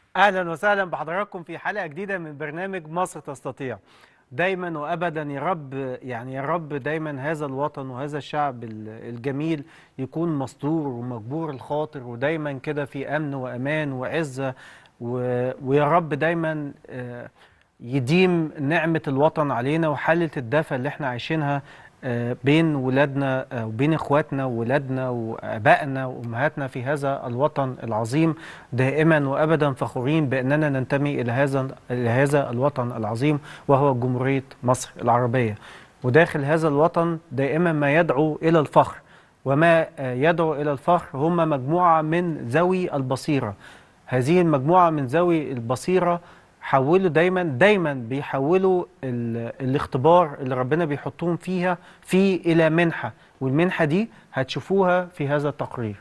اهلا وسهلا بحضراتكم في حلقه جديده من برنامج مصر تستطيع دايما وابدا يا رب يعني يا رب دايما هذا الوطن وهذا الشعب ال- الجميل يكون مستور ومجبور الخاطر ودايما كده في امن وامان وعزه و- ويا رب دايما آه، يديم نعمه الوطن علينا وحاله الدفى اللي احنا عايشينها آه، بين ولادنا آه، وبين اخواتنا وولادنا وابائنا وامهاتنا في هذا الوطن العظيم دائما وابدا فخورين باننا ننتمي الى هذا الى هذا الوطن العظيم وهو جمهوريه مصر العربيه وداخل هذا الوطن دائما ما يدعو الى الفخر وما آه، يدعو الى الفخر هم مجموعه من ذوي البصيره هذه المجموعه من ذوي البصيره حولوا دايما دايما بيحولوا ال- الاختبار اللي ربنا بيحطهم فيها في الى منحه والمنحه دي هتشوفوها في هذا التقرير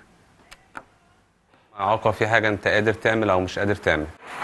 إعاقة في حاجة أنت قادر تعمل أو مش قادر تعمل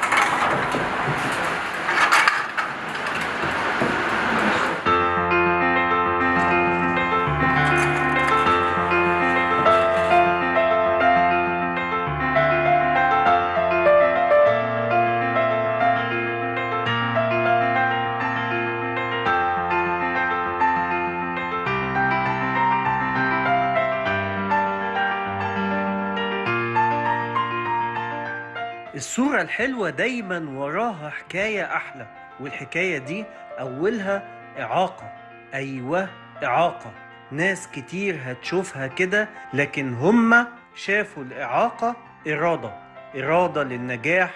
الصورة الحلوة دايما وراها حكاية أحلى والحكاية دي أولها إعاقة أيوة إعاقة ناس كتير هتشوفها كده لكن هما شافوا الإعاقة إرادة إرادة للنجاح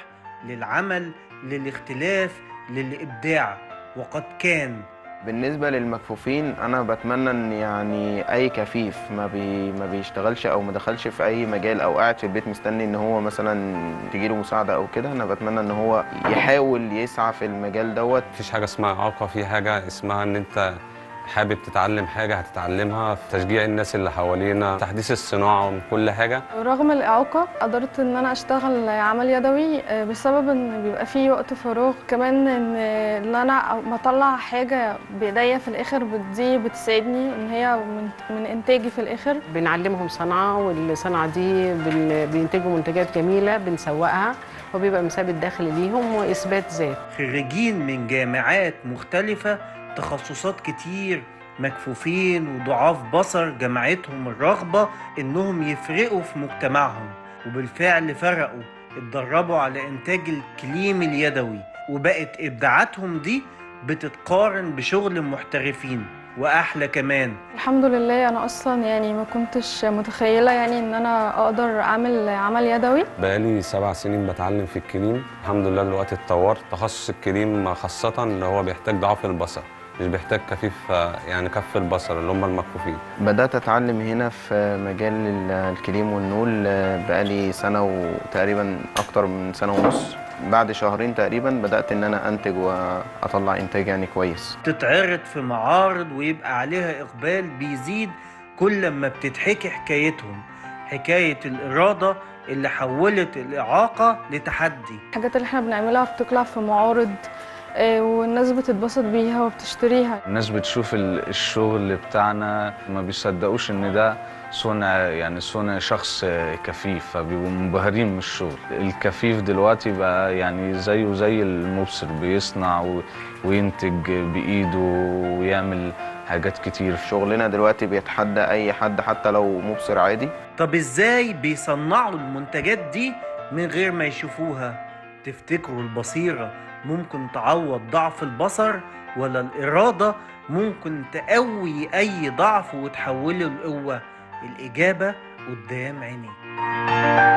للعمل للاختلاف للإبداع وقد كان بالنسبة للمكفوفين أنا بتمنى إن يعني أي كفيف ما بي ما بيشتغلش أو ما دخلش في أي مجال أو قاعد في البيت مستني إن هو مثلا تجيله مساعدة أو كده أنا بتمنى إن هو يحاول يسعى في المجال دوت مفيش حاجة اسمها إعاقة في حاجة اسمها إن أنت حابب تتعلم حاجة هتتعلمها تشجيع الناس اللي حوالينا تحديث الصناعة وكل حاجة رغم الإعاقة قدرت إن أنا أشتغل عمل يدوي آه، بسبب إن بيبقى فيه وقت فراغ كمان إن إن أنا ما أطلع حاجة بإيديا في الآخر دي بتساعدني إن هي من, من إنتاجي في الآخر بنعلمهم صنعة والصنعة دي بن- بينتجوا منتجات جميلة بنسوقها وبيبقى مثابة دخل ليهم وإثبات ذات خريجين من جامعات مختلفة تخصصات كتير مكفوفين وضعاف بصر جمعتهم الرغبة إنهم يفرقوا في مجتمعهم وبالفعل فرقوا اتدربوا على إنتاج الكليم اليدوي وبقت إبداعاتهم دي بتتقارن بشغل محترفين وأحلى كمان الحمد لله أنا أصلا يعني ما كنتش متخيلة يعني إن أنا أقدر أعمل عمل يدوي بقالي سبع سنين بتعلم في الكريم الحمد لله دلوقتي اتطورت تخصص الكريم خاصة اللي هو بيحتاج ضعف البصر مش بيحتاج كفيف آه، يعني كف البصر اللي هم المكفوفين بدأت أتعلم هنا في مجال ال- الكليم والنول آه، بقالي سنة وتقريبا أكتر من سنة ونص بعد شهرين تقريبا بدأت إن أنا أنتج وأطلع إنتاج يعني كويس تتعرض في معارض ويبقى عليها إقبال بيزيد كل ما بتتحكي حكايتهم حكاية الإرادة اللي حولت الإعاقة لتحدي الحاجات اللي احنا بنعملها بتطلع في معارض آه، والناس بتتبسط بيها وبتشتريها الناس بتشوف ال- الشغل بتاعنا ما بيصدقوش ان ده صنع يعني صنع شخص كفيف فبيبقوا منبهرين من الشغل الكفيف دلوقتي بقى يعني زيه زي المبصر بيصنع و- وينتج بايده ويعمل حاجات كتير شغلنا دلوقتي بيتحدى أي حد حتى لو مبصر عادي طب إزاي بيصنعوا المنتجات دي من غير ما يشوفوها تفتكروا البصيرة ممكن تعوض ضعف البصر ولا الإرادة ممكن تقوي أي ضعف وتحوله لقوة الإجابة قدام عينيك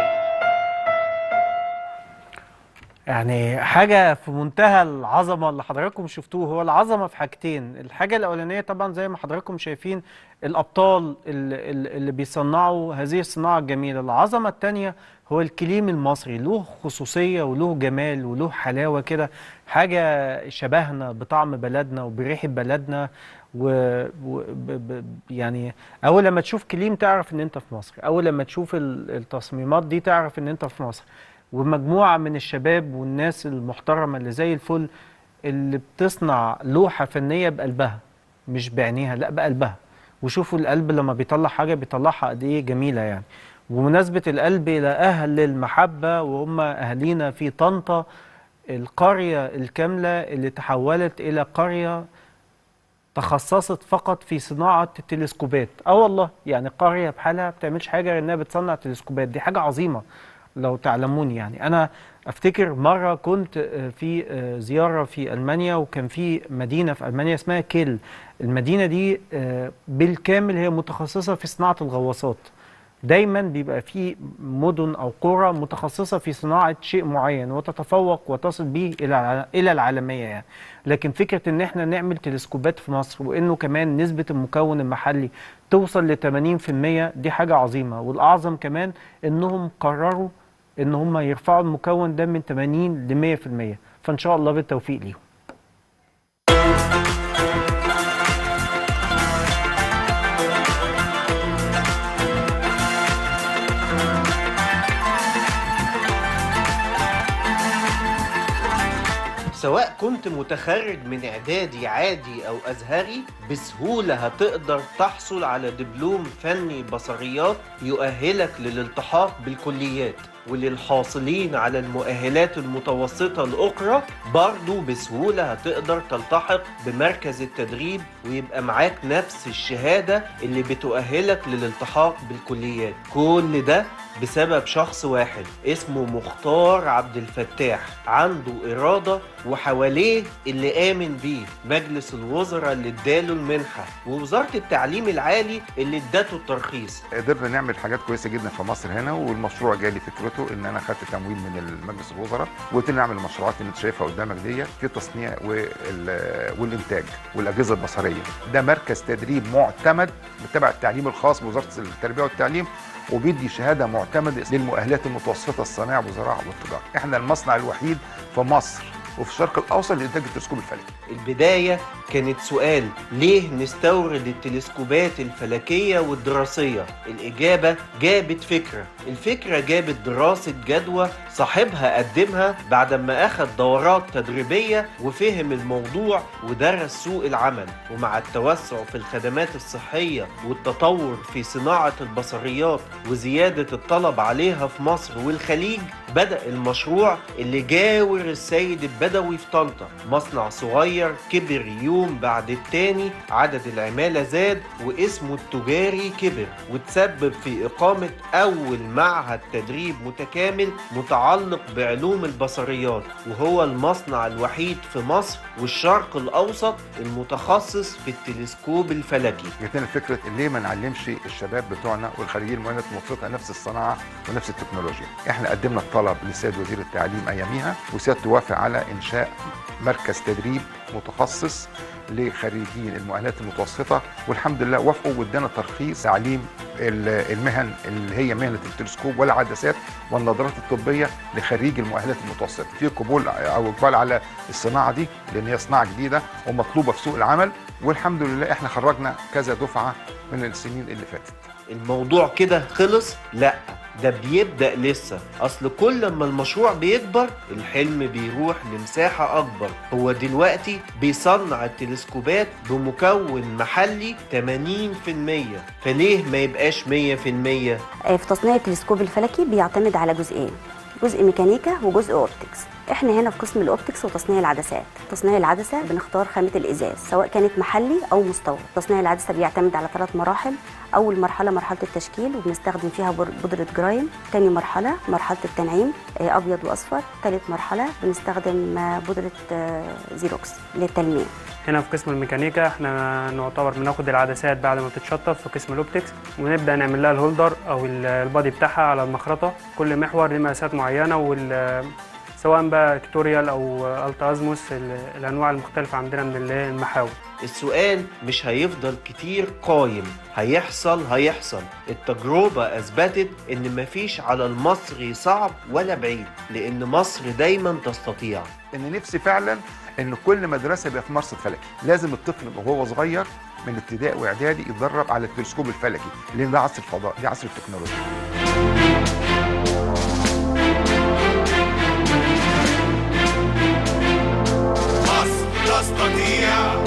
يعني حاجة في منتهى العظمة اللي حضراتكم شفتوه هو العظمة في حاجتين الحاجة الأولانية طبعا زي ما حضراتكم شايفين الأبطال اللي, اللي بيصنعوا هذه الصناعة الجميلة العظمة التانية هو الكليم المصري له خصوصية وله جمال وله حلاوة كده حاجة شبهنا بطعم بلدنا وبريحة بلدنا و, و ب ب يعني أول لما تشوف كليم تعرف إن أنت في مصر أول لما تشوف ال- التصميمات دي تعرف إن أنت في مصر ومجموعة من الشباب والناس المحترمة اللي زي الفل اللي بتصنع لوحة فنية بقلبها مش بعينيها لا بقلبها وشوفوا القلب لما بيطلع حاجة بيطلعها قد ايه جميلة يعني بمناسبة القلب إلى أهل المحبة وهم أهالينا في طنطا القرية الكاملة اللي تحولت إلى قرية تخصصت فقط في صناعة التلسكوبات اه والله يعني قرية بحالها ما بتعملش حاجة غير انها بتصنع تلسكوبات دي حاجة عظيمة لو تعلمون يعني انا افتكر مرة كنت آه، في آه، زيارة في المانيا وكان في مدينة في المانيا اسمها كيل المدينة دي آه، بالكامل هي متخصصة في صناعة الغواصات دايما بيبقى في مدن او قرى متخصصه في صناعه شيء معين وتتفوق وتصل به الى الع- الى العالميه يعني لكن فكره ان احنا نعمل تلسكوبات في مصر وانه كمان نسبه المكون المحلي توصل ل 80% دي حاجه عظيمه والاعظم كمان انهم قرروا ان هم يرفعوا المكون ده من 80 ل 100% فان شاء الله بالتوفيق ليهم سواء كنت متخرج من اعدادي عادي او ازهري بسهوله هتقدر تحصل على دبلوم فني بصريات يؤهلك للالتحاق بالكليات وللحاصلين على المؤهلات المتوسطة الأخرى برضو بسهولة هتقدر تلتحق بمركز التدريب ويبقى معاك نفس الشهادة اللي بتؤهلك للالتحاق بالكليات كل ده بسبب شخص واحد اسمه مختار عبد الفتاح عنده إرادة وحواليه اللي آمن بيه مجلس الوزراء اللي اداله المنحة ووزارة التعليم العالي اللي ادته الترخيص قدرنا نعمل حاجات كويسه جدا في مصر هنا والمشروع جالي فكرته ان انا خدت تمويل من مجلس الوزراء وقلت لي اعمل المشروعات اللي انت شايفها قدامك دي في التصنيع وال- والانتاج والاجهزه البصريه ده مركز تدريب معتمد تبع التعليم الخاص بوزاره التربيه والتعليم وبيدي شهاده معتمده للمؤهلات المتوسطه الصناعه والزراعه والتجاره احنا المصنع الوحيد في مصر وفي الشرق الاوسط لانتاج التلسكوب الفلكي البداية كانت سؤال ليه نستورد التلسكوبات الفلكية والدراسية؟ الإجابة جابت فكرة الفكرة جابت دراسة جدوى صاحبها قدمها بعد ما أخذ دورات تدريبية وفهم الموضوع ودرس سوق العمل ومع التوسع في الخدمات الصحية والتطور في صناعة البصريات وزيادة الطلب عليها في مصر والخليج بدأ المشروع اللي جاور السيد البدوي في طنطا مصنع صغير كبر يوم بعد التاني عدد العمالة زاد واسمه التجاري كبر وتسبب في إقامة أول معهد تدريب متكامل متعلق بعلوم البصريات وهو المصنع الوحيد في مصر والشرق الأوسط المتخصص في التلسكوب الفلكي جت لنا فكره ليه ما نعلمش الشباب بتوعنا والخريجين المؤهلات المتوسطه نفس الصناعه ونفس التكنولوجيا احنا قدمنا الطلب للسيد وزير التعليم اياميها وسيادته وافق على انشاء مركز تدريب متخصص لخريجين المؤهلات المتوسطه والحمد لله وافقوا وادانا ترخيص تعليم ال- المهن اللي هي مهنه التلسكوب والعدسات والنظارات الطبيه لخريج المؤهلات المتوسطه في قبول او اقبال على الصناعه دي لان هي صناعه جديده ومطلوبه في سوق العمل والحمد لله احنا خرجنا كذا دفعه من السنين اللي فاتت الموضوع كده خلص لا ده بيبدأ لسه أصل كل ما المشروع بيكبر الحلم بيروح لمساحة أكبر هو دلوقتي بيصنع التلسكوبات بمكون محلي 80% فليه ما يبقاش 100% في تصنيع التلسكوب الفلكي بيعتمد على جزئين جزء ميكانيكا وجزء اوبتكس احنا هنا في قسم الاوبتكس وتصنيع العدسات تصنيع العدسه بنختار خامه الازاز سواء كانت محلي او مستورد تصنيع العدسه بيعتمد على ثلاث مراحل اول مرحله مرحله التشكيل وبنستخدم فيها بر- بودره جرايم تاني مرحله مرحله التنعيم آه، ابيض واصفر ثالث مرحله بنستخدم آه، بودره آه، زيروكس للتلميع هنا في قسم الميكانيكا احنا نعتبر بناخد العدسات بعد ما بتتشطب في قسم الاوبتكس ونبدا نعمل لها الهولدر او ال- البادي بتاعها على المخرطه كل محور له مقاسات معينه وال سواء بقى كتوريال او التا ازموس ال- الانواع المختلفه عندنا من ال- المحاور السؤال مش هيفضل كتير قايم هيحصل هيحصل التجربة أثبتت إن مفيش على المصري صعب ولا بعيد لأن مصر دايما تستطيع ان نفسي فعلا ان كل مدرسه يبقى في مرصد فلكي لازم الطفل وهو صغير من ابتدائي واعدادي يتدرب على التلسكوب الفلكي لان ده عصر الفضاء ده عصر التكنولوجيا مصر تستطيع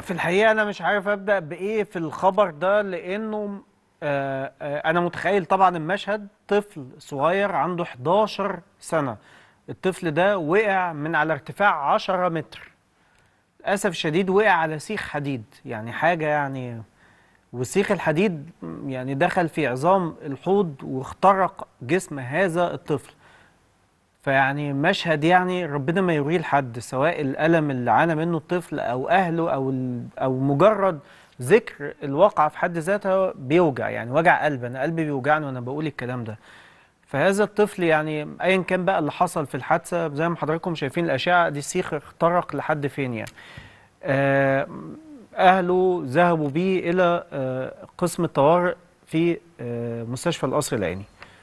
في الحقيقة أنا مش عارف أبدأ بإيه في الخبر ده لأنه آه، آه، أنا متخيل طبعا المشهد طفل صغير عنده 11 سنة الطفل ده وقع من على ارتفاع 10 متر للأسف الشديد وقع على سيخ حديد يعني حاجة يعني وسيخ الحديد يعني دخل في عظام الحوض واخترق جسم هذا الطفل فيعني مشهد يعني ربنا ما يوريه لحد سواء الألم اللي عانى منه الطفل أو أهله أو ال- أو مجرد ذكر الواقعة في حد ذاتها بيوجع يعني وجع قلب أنا قلبي بيوجعني وأنا بقول الكلام ده فهذا الطفل يعني أيا كان بقى اللي حصل في الحادثة زي ما حضراتكم شايفين الأشعة دي السيخ اخترق لحد فين يعني آه، أهله ذهبوا بيه إلى آه، قسم الطوارئ في آه، مستشفى القصر العيني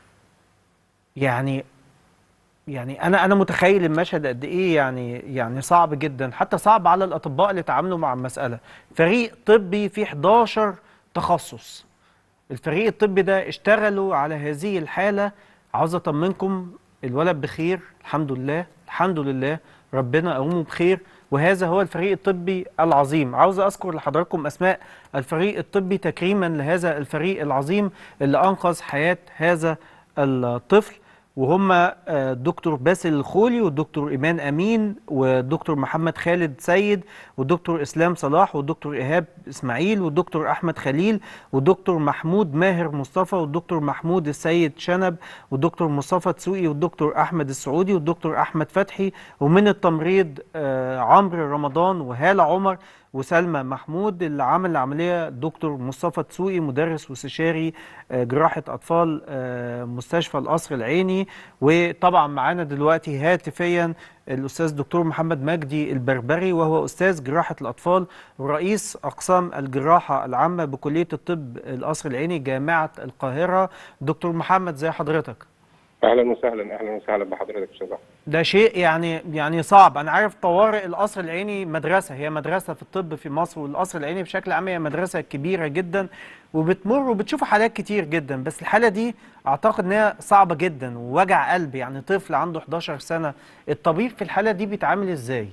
يعني يعني انا انا متخيل المشهد قد ايه يعني يعني صعب جدا حتى صعب على الاطباء اللي تعاملوا مع المساله فريق طبي فيه 11 تخصص الفريق الطبي ده اشتغلوا على هذه الحاله عاوز اطمنكم الولد بخير الحمد لله الحمد لله ربنا قومه بخير وهذا هو الفريق الطبي العظيم عاوز اذكر لحضراتكم اسماء الفريق الطبي تكريما لهذا الفريق العظيم اللي انقذ حياه هذا الطفل وهم آه، الدكتور باسل الخولي والدكتور ايمان امين والدكتور محمد خالد سيد والدكتور اسلام صلاح والدكتور ايهاب اسماعيل والدكتور احمد خليل والدكتور محمود ماهر مصطفى والدكتور محمود السيد شنب والدكتور مصطفى تسوقي والدكتور احمد السعودي والدكتور احمد فتحي ومن التمريض آه، عمرو رمضان وهاله عمر وسلمى محمود اللي عمل العمليه الدكتور مصطفى تسوقي مدرس واستشاري آه، جراحه اطفال آه، مستشفى القصر العيني وطبعا معانا دلوقتي هاتفيا الاستاذ دكتور محمد مجدي البربري وهو استاذ جراحه الاطفال ورئيس اقسام الجراحه العامه بكليه الطب القصر العيني جامعه القاهره دكتور محمد زي حضرتك اهلا وسهلا اهلا وسهلا بحضرتك استاذ أحمد. ده شيء يعني يعني صعب انا عارف طوارئ القصر العيني مدرسه هي مدرسه في الطب في مصر والقصر العيني بشكل عام هي مدرسه كبيره جدا وبتمر وبتشوف حالات كتير جدا بس الحاله دي اعتقد انها صعبه جدا ووجع قلب يعني طفل عنده 11 سنه الطبيب في الحاله دي بيتعامل ازاي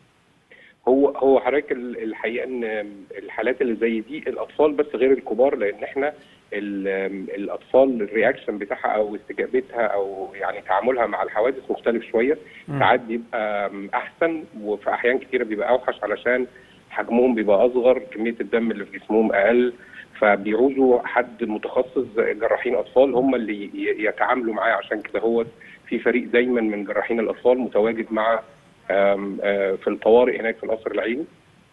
هو هو حضرتك ال- الحقيقه ان الحالات اللي زي دي الاطفال بس غير الكبار لان احنا ال- الاطفال الرياكشن بتاعها او استجابتها او يعني تعاملها مع الحوادث مختلف شويه مم. ساعات بيبقى احسن وفي احيان كتيره بيبقى اوحش علشان حجمهم بيبقى اصغر كميه الدم اللي في جسمهم اقل فبيعوزوا حد متخصص جراحين اطفال هم اللي ي- يتعاملوا معاه عشان كده هو في فريق دايما من جراحين الاطفال متواجد مع آم، آه، في الطوارئ هناك في القصر العيني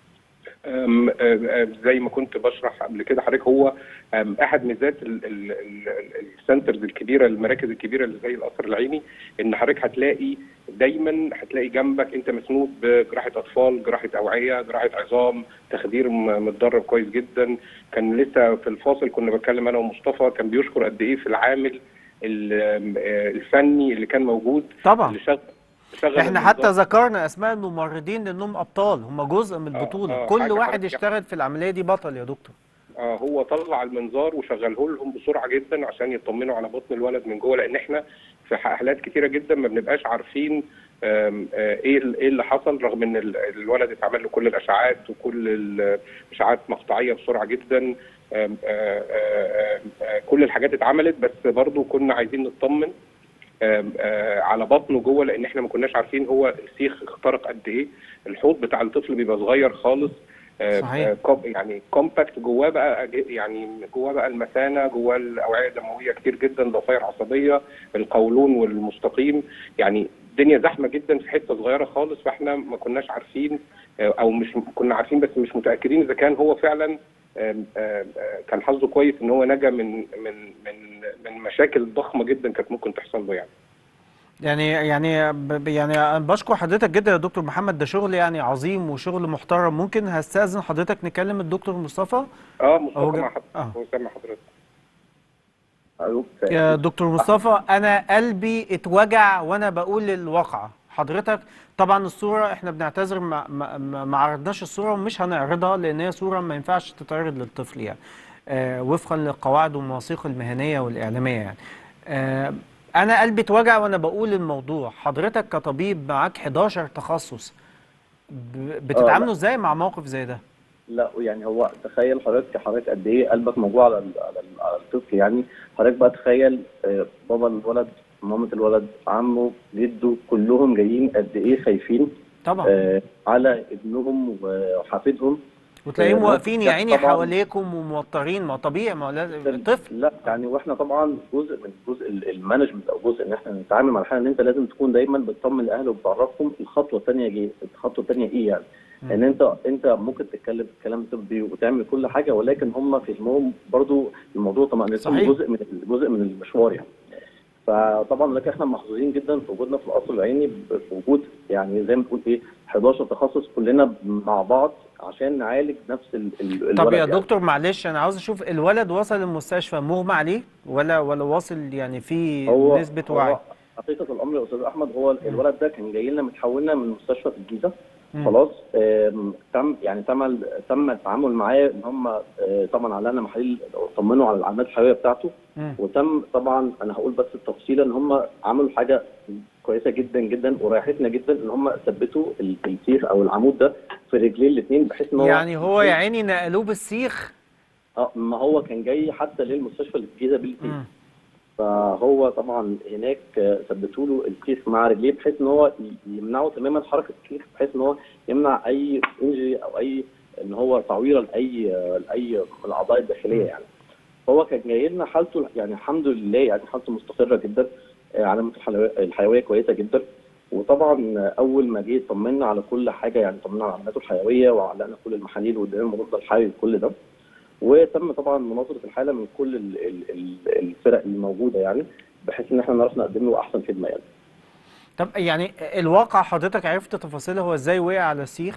آم، آه، آه، زي ما كنت بشرح قبل كده حضرتك هو آم، احد ميزات ال- ال- ال- ال- السنترز الكبيره المراكز الكبيره اللي زي القصر العيني ان حضرتك هتلاقي دايما هتلاقي جنبك انت مسنود بجراحه اطفال جراحه اوعيه جراحه عظام تخدير م- متدرب كويس جدا كان لسه في الفاصل كنا بتكلم انا ومصطفى كان بيشكر قد ايه في العامل ال- آه، الفني اللي كان موجود طبعا اللي شغل شغل احنا حتى النظام. ذكرنا اسماء الممرضين لانهم ابطال هم جزء من البطوله آه، كل حاجة واحد حضرتك- اشتغل في العمليه دي بطل يا دكتور آه هو طلع المنظار وشغله لهم بسرعه جدا عشان يطمنوا على بطن الولد من جوه لان احنا في حالات كتيره جدا ما بنبقاش عارفين آم، آه، ايه ال- ايه اللي حصل رغم ان ال- الولد اتعمل له كل الاشعاعات وكل الاشعاعات مقطعيه بسرعه جدا آم، آه، آه، آه، كل الحاجات اتعملت بس برضو كنا عايزين نطمن آم، آه، على بطنه جوه لان احنا ما كناش عارفين هو السيخ اخترق قد ايه الحوض بتاع الطفل بيبقى صغير خالص آه، صحيح. آه، كوم- يعني كومباكت جواه بقى أج- يعني جواه بقى المثانه جواه الاوعيه الدمويه كتير جدا ضفائر عصبيه القولون والمستقيم يعني الدنيا زحمه جدا في حته صغيره خالص فاحنا ما كناش عارفين آه، او مش كنا عارفين بس مش متاكدين اذا كان هو فعلا آم، آم، آه، كان حظه كويس ان هو نجا من من من من مشاكل ضخمه جدا كانت ممكن تحصل له يعني يعني يعني ب- يعني أنا بشكر حضرتك جدا يا دكتور محمد ده شغل يعني عظيم وشغل محترم ممكن هستأذن حضرتك نكلم الدكتور مصطفى اه أهو مصطفى جا- مع حضرتك آه. هو سامع حضرتك الو يا دكتور مصطفى انا قلبي اتوجع وانا بقول الواقعه حضرتك طبعا الصوره احنا بنعتذر ما, ما, ما ما عرضناش الصوره ومش هنعرضها لان هي صوره ما ينفعش تتعرض للطفل يعني آه وفقا للقواعد والمواثيق المهنيه والاعلاميه يعني آه انا قلبي اتوجع وانا بقول الموضوع حضرتك كطبيب معاك 11 تخصص ب- بتتعاملوا ازاي مع موقف زي ده لا يعني هو تخيل حضرتك حضرتك قد ايه قلبك موجوع على ال- على ال- على الطفل يعني حضرتك بقى تخيل آه، بابا الولد مامة الولد عمه جده كلهم جايين قد ايه خايفين طبعا آه، على ابنهم وحفيدهم وتلاقيهم آه، واقفين يا عيني طبعاً. حواليكم وموترين ما هو طبيعي ما هو لازم طفل لا يعني واحنا طبعا جزء من جزء ال- المانجمنت او جزء ان احنا نتعامل مع الحاله ان انت لازم تكون دايما بتطمن الاهل وبتعرفهم الخطوه الثانيه ايه الخطوه الثانيه ايه يعني ان انت انت ممكن تتكلم كلام طبي وتعمل كل حاجه ولكن هم فهمهم برضو الموضوع طمأنتهم صحيح. جزء من جزء من المشوار يعني فطبعا لكن احنا محظوظين جدا في وجودنا في القصر العيني ب- في وجود يعني زي ما تقول ايه 11 تخصص كلنا مع بعض عشان نعالج نفس ال- ال- طب الولد يا يعني. دكتور معلش انا عاوز اشوف الولد وصل المستشفى مغمى عليه ولا ولا واصل يعني في هو نسبة هو وعي حقيقه الامر يا استاذ احمد هو الولد ده كان جاي لنا متحولنا من مستشفى في الجيزه مم. خلاص آم، تم يعني تم تم التعامل معاه ان هم آه، طبعا علقنا محاليل طمنوا على العلامات الحيويه بتاعته مم. وتم طبعا انا هقول بس التفصيل ان هم عملوا حاجه كويسه جدا جدا وريحتنا جدا ان هم ثبتوا ال- السيخ او العمود ده في رجليه الاثنين بحيث ان هو يعني هو يا عيني نقلوه بالسيخ اه ما هو كان جاي حتى للمستشفى اللي في الجيزه بالفيل مم. فهو طبعا هناك آه، ثبتوا له الكيس مع رجليه بحيث ان هو ي- يمنعوا تماما حركه الكيس بحيث ان هو يمنع اي انجري او اي ان هو تعويره لاي آه، لاي من الاعضاء الداخليه يعني هو كان جاي لنا حالته يعني الحمد لله يعني حالته مستقره جدا آه، علامه الحلو- الحيويه كويسه جدا وطبعا آه، اول ما جه طمنا على كل حاجه يعني طمنا على علاماته الحيويه وعلقنا كل المحاليل وادينا المضاد الحيوي وكل ده وتم طبعا مناظره الحاله من كل ال- ال- ال- الفرق الموجوده يعني بحيث ان احنا نعرف نقدم له احسن خدمه يعني طب يعني الواقع حضرتك عرفت تفاصيلها هو ازاي وقع على السيخ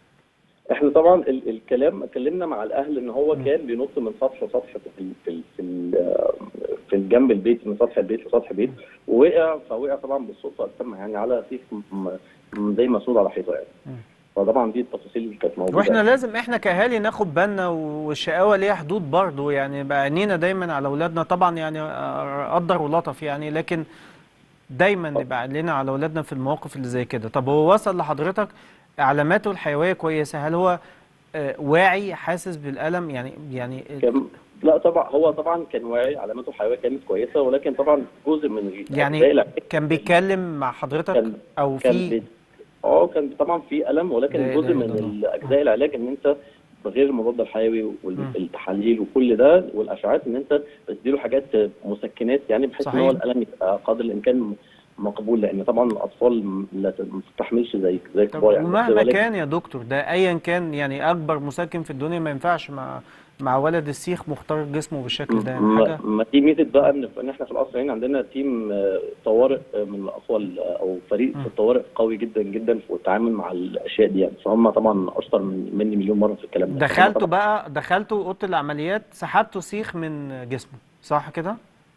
احنا طبعا ال- الكلام اتكلمنا مع الاهل ان هو كان بينط من سطح لسطح في ال- في ال- في ال- في الجنب البيت من سطح البيت لسطح بيت ووقع فوقع طبعا بالصدفه تم يعني على سيخ م- م- زي مسنود على حيطه يعني فطبعا دي التفاصيل اللي كانت موجوده واحنا يعني. لازم احنا كاهالي ناخد بالنا والشقاوه ليها حدود برضه يعني بقى عينينا دايما على اولادنا طبعا يعني آه، قدر ولطف يعني لكن دايما نبقى علينا على اولادنا في المواقف اللي زي كده طب هو وصل لحضرتك علاماته الحيويه كويسه هل هو آه، واعي حاسس بالالم يعني يعني كان لا طبعا هو طبعا كان واعي علاماته الحيويه كانت كويسه ولكن طبعا جزء من الأجزاء يعني العلاج كان بيتكلم مع حضرتك كان او كان في بي- اه كان طبعا في الم ولكن لا جزء إله من إلا الله. الاجزاء العلاج ان انت بغير المضاد الحيوي والتحاليل وكل ده والاشعاعات ان انت بتديله حاجات مسكنات يعني بحيث ان هو صحيح. الالم يبقى قدر الامكان مقبول لان طبعا الاطفال لا ت- ما تستحملش زي زي طب الكبار يعني بس ومهما ولكن- كان يا دكتور ده ايا كان يعني اكبر مسكن في الدنيا ما ينفعش مع مع ولد السيخ مخترق جسمه بالشكل ده يعني ما, حاجه ما دي ميزه بقى ان ان احنا في القصر هنا عندنا تيم آه، طوارئ آه، من الاقوى ال- او فريق في الطوارئ قوي جدا جدا في التعامل مع الاشياء دي يعني فهم طبعا اشطر من مني مليون مره في الكلام ده دخلتوا بقى دخلتوا اوضه العمليات سحبتوا سيخ من جسمه صح كده؟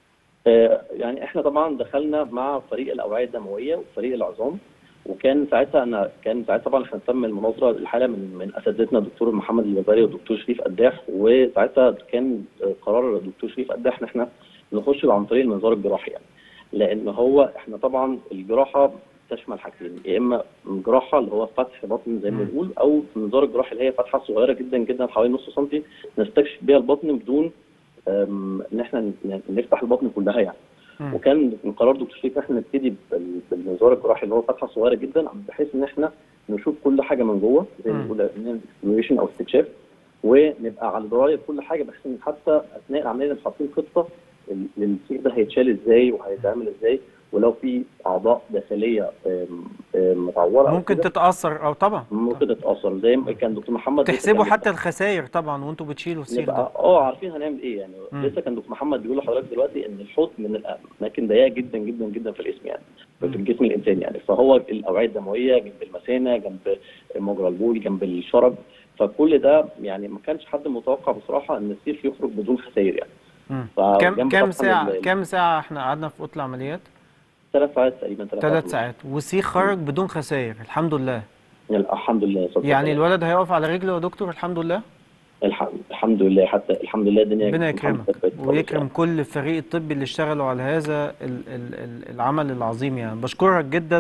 آه، يعني احنا طبعا دخلنا مع فريق الاوعيه الدمويه وفريق العظام وكان ساعتها انا كان ساعتها طبعا احنا تم المناظره الحاله من من اساتذتنا الدكتور محمد الجباري والدكتور شريف قداح وساعتها كان آه، قرار الدكتور شريف قداح ان احنا نخش عن طريق المنظار الجراحي يعني لان هو احنا طبعا الجراحه تشمل حاجتين يا اما جراحه اللي هو فتح بطن زي ما بنقول او المنظار الجراحي اللي هي فتحه صغيره جدا جدا حوالي نص سنتي نستكشف بيها البطن بدون أم، ان احنا ن- نفتح البطن كلها يعني وكان من قرار دكتور شريف احنا نبتدي بال- بالمنظار الجراحي اللي هو فتحه صغيره جدا بحيث ان احنا نشوف كل حاجه من جوه زي ما مم. بنقول اكسبلوريشن او استكشاف ونبقى على درايه بكل حاجه بحيث ان حتى اثناء العمليه نبقى حاطين خطه ال- للسيخ ده هيتشال ازاي وهيتعمل ازاي ولو في اعضاء داخليه أم، أم، متعوره أو ممكن كده، تتاثر او طبعا ممكن تتاثر زي ما كان دكتور محمد لسه تحسبوا كان حتى الخسائر طبعا وانتوا بتشيلوا السيخ ده نبقى اه عارفين هنعمل ايه يعني مم. لسه كان دكتور محمد بيقول لحضرتك دلوقتي ان الحوض من الاماكن ضيقه جدا جدا جدا في الجسم يعني في الجسم الانساني يعني فهو الاوعيه الدمويه جنب المثانه جنب مجرى البول جنب الشرج فكل ده يعني ما كانش حد متوقع بصراحه ان السيخ يخرج بدون خسائر يعني مم. فجنب كم كم طبعاً ساعه ال- كم ساعه احنا قعدنا في اوضه العمليات؟ ثلاث ساعات تقريبا ثلاث ساعات والسيخ خرج بدون خسائر الحمد لله الحمد لله صدق يعني الله. الولد هيقف على رجله يا دكتور الحمد لله الحمد الحمد لله حتى الحمد لله الدنيا ربنا الحمد يكرمك لله بقت كويسة ويكرم كل الفريق الطبي اللي اشتغلوا على هذا ال- ال- ال- العمل العظيم يعني بشكرك جدا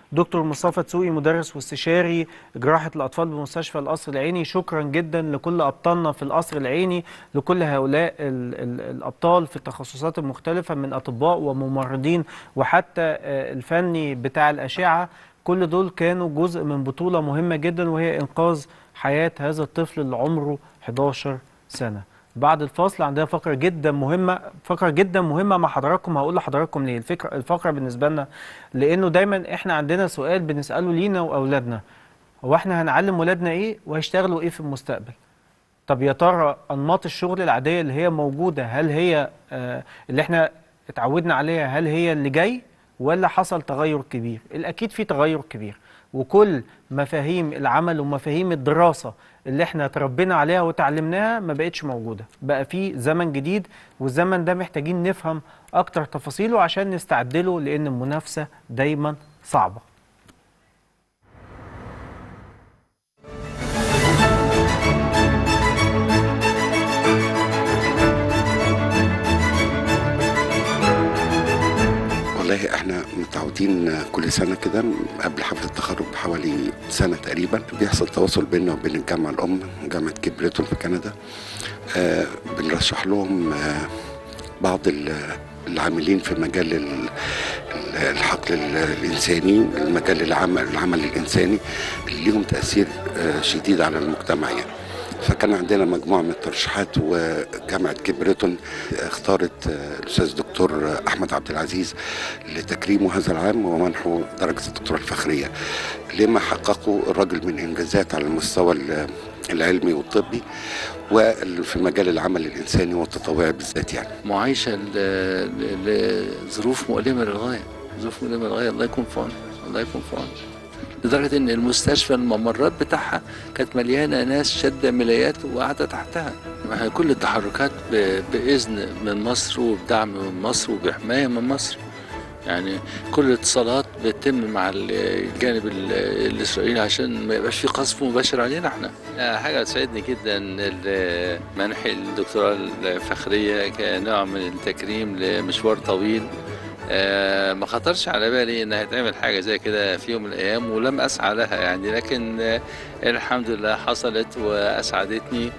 دكتور مصطفى تسوقي مدرس واستشاري جراحة الأطفال بمستشفى القصر العيني شكرا جدا لكل أبطالنا في القصر العيني لكل هؤلاء ال ال الأبطال في التخصصات المختلفة من أطباء وممرضين وحتى آه، الفني بتاع الأشعة كل دول كانوا جزء من بطولة مهمة جدا وهي إنقاذ حياة هذا الطفل اللي عمره 11 سنة بعد الفاصل عندنا فقرة جدا مهمة فقرة جدا مهمة مع حضراتكم هقول لحضراتكم ليه الفكرة الفقرة بالنسبة لنا لأنه دايما إحنا عندنا سؤال بنسأله لينا وأولادنا هو إحنا هنعلم ولادنا إيه وهيشتغلوا إيه في المستقبل طب يا ترى أنماط الشغل العادية اللي هي موجودة هل هي آه اللي إحنا اتعودنا عليها هل هي اللي جاي ولا حصل تغير كبير الأكيد في تغير كبير وكل مفاهيم العمل ومفاهيم الدراسة اللي احنا تربينا عليها وتعلمناها ما بقتش موجودة بقى في زمن جديد والزمن ده محتاجين نفهم أكتر تفاصيله عشان نستعدله لأن المنافسة دايما صعبة والله احنا متعودين كل سنه كده قبل حفله التخرج بحوالي سنه تقريبا بيحصل تواصل بيننا وبين الجامعه الام جامعه كيبريتون في كندا آه بنرشح لهم آه بعض ال- العاملين في مجال ال- ال- الحقل ال- الانساني المجال العمل العمل الانساني اللي ليهم تاثير آه شديد على المجتمع يعني فكان عندنا مجموعة من الترشيحات وجامعة كيبريتون اختارت آه، الأستاذ دكتور أحمد عبد العزيز لتكريمه هذا العام ومنحه درجة الدكتوراه الفخرية لما حققه الراجل من إنجازات على المستوى ال- العلمي والطبي وفي مجال العمل الإنساني والتطوعي بالذات يعني معايشة ل- ل- لظروف مؤلمة للغاية ظروف مؤلمة للغاية الله يكون في عونه الله يكون في عونه لدرجة إن المستشفى الممرات بتاعها كانت مليانة ناس شادة ملايات وقاعدة تحتها ما هي كل التحركات ب- بإذن من مصر وبدعم من مصر وبحماية من مصر يعني كل الاتصالات بتتم مع ال- الجانب ال- الإسرائيلي عشان ما يبقاش في قصف مباشر علينا احنا حاجة تسعدني جدا ال- منح الدكتوراه الفخرية كنوع من التكريم لمشوار طويل آه، ما خطرش على بالي ان هيتعمل حاجه زي كده في يوم من الايام ولم اسعى لها يعني لكن آه، الحمد لله حصلت واسعدتني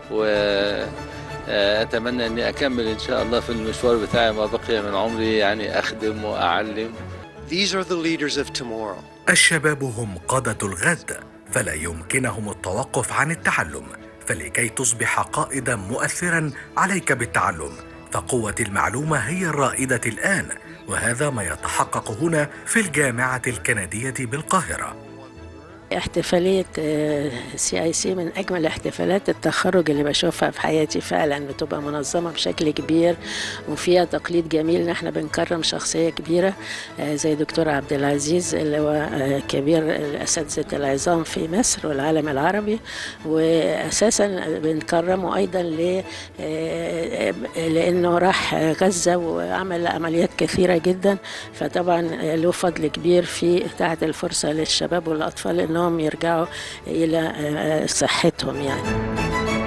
واتمنى اني اكمل ان شاء الله في المشوار بتاعي ما بقي من عمري يعني اخدم واعلم These are the leaders of tomorrow. الشباب هم قادة الغد فلا يمكنهم التوقف عن التعلم فلكي تصبح قائدا مؤثرا عليك بالتعلم فقوة المعلومة هي الرائدة الآن وهذا ما يتحقق هنا في الجامعة الكندية بالقاهرة احتفالية سي اي سي من أجمل احتفالات التخرج اللي بشوفها في حياتي فعلا بتبقى منظمة بشكل كبير وفيها تقليد جميل إن احنا بنكرم شخصية كبيرة آه، زي دكتور عبد العزيز اللي هو آه، كبير أساتذة العظام في مصر والعالم العربي وأساسا بنكرمه أيضا ل آه، لأنه راح غزة وعمل عمليات كثيرة جدا فطبعا له فضل كبير في إتاحة الفرصة للشباب والأطفال إنهم يرجعوا إلى آه، صحتهم يعني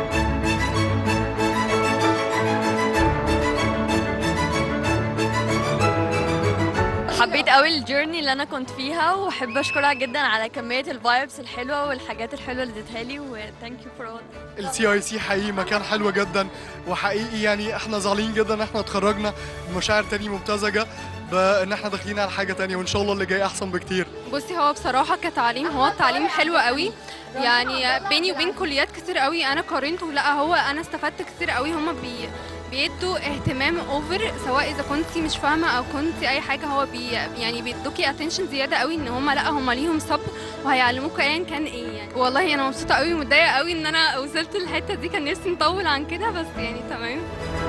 حبيت قوي الجيرني اللي انا كنت فيها وحب اشكرها جدا على كميه الفايبس الحلوه والحاجات الحلوه اللي اديتها لي وثانك يو فور اول السي اي سي حقيقي مكان حلو جدا وحقيقي يعني احنا زعلانين جدا ان احنا اتخرجنا بمشاعر تاني ممتزجه بان احنا داخلين على حاجه تانية وان شاء الله اللي جاي احسن بكتير بصي هو بصراحة كتعليم هو التعليم حلو قوي يعني بيني وبين كليات كتير قوي انا قارنته لا هو انا استفدت كتير قوي هما بي بيدوا اهتمام اوفر سواء اذا كنتي مش فاهمه او كنتي اي حاجه هو بي يعني بيدوكي اتنشن زياده قوي ان هما لا هما ليهم صبر وهيعلموك ايا كان ايه يعني والله انا مبسوطه قوي ومتضايقه قوي ان انا وصلت للحته دي كان نفسي نطول عن كده بس يعني تمام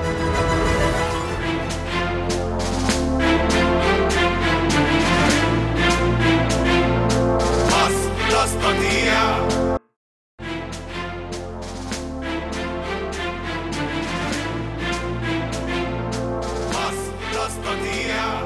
مصر تستطيع مصر تستطيع